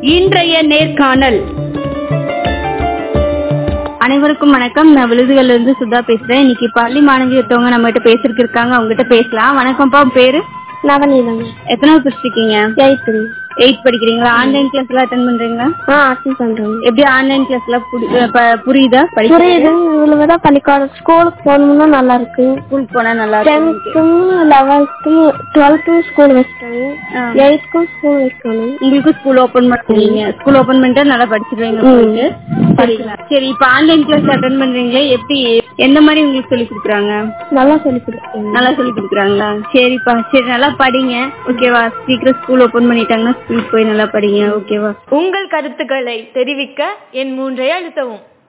இன்றைய நேர்காணல் அனைவருக்கும் வணக்கம் நான் விழுதுகள்ல இருந்து சுதா பேசுறேன் இன்னைக்கு பள்ளி மாணவி ஒருத்தவங்க நம்ம கிட்ட பேசுறதுக்கு இருக்காங்க அவங்க கிட்ட பேசலாம் வணக்கம்ப்பா உங்க பேரு நவநீதம் எத்தனாவது படிச்சிருக்கீங்க எயித்து எயிட் படிக்கிறீங்களா ஆன்லைன் கிளாஸ் எல்லாம் அட்டன் பண்றீங்களா ஆ அட்டன் பண்றோம் எப்படி ஆன்லைன் கிளாஸ் எல்லாம் புரி- அஹ் ப- புரியுதா படிக்க புரியுது இவ்வளவு தான் பள்ளிக்கூடம் ஸ்கூலுக்கு போகணும்னா நல்லா இருக்கு ஸ்கூல் போனா நல்லா இருக்கும் டென்த்தும் லெவல்த்தும் டுவெல்த்தும் ஸ்கூல் வச்சிட்டாங்க எயித்துக்கும் ஸ்கூல் வைக்கணும் உங்களுக்கு ஸ்கூல் ஓபன் பண்ணுவீங்க ஸ்கூல் ஓபன் பண்ணிட்டா நல்லா படிச்சிருவீங்க உங்களுக்கு படிக்கலாம் சரி இப்ப ஆன்லைன் கிளாஸ் அட்டன் பண்றீங்களே எப்படி எந்த மாதிரி உங்களுக்கு சொல்லி கொடுக்குறாங்க நல்லா சொல்லி கொடுக்குறாங்க நல்லா சொல்லி கொடுக்குறாங்களா சரிப்பா சரி நல்லா படிங்க ஓகேவா சீக்கிரம் ஸ்கூல் ஓபன் பண்ணிட்டாங்கன்னா ஸ்கூல் போய் நல்லா படிங்க ஓகேவா உங்கள் கருத்துக்களை தெரிவிக்க என் மூன்றை அழுத்தவும்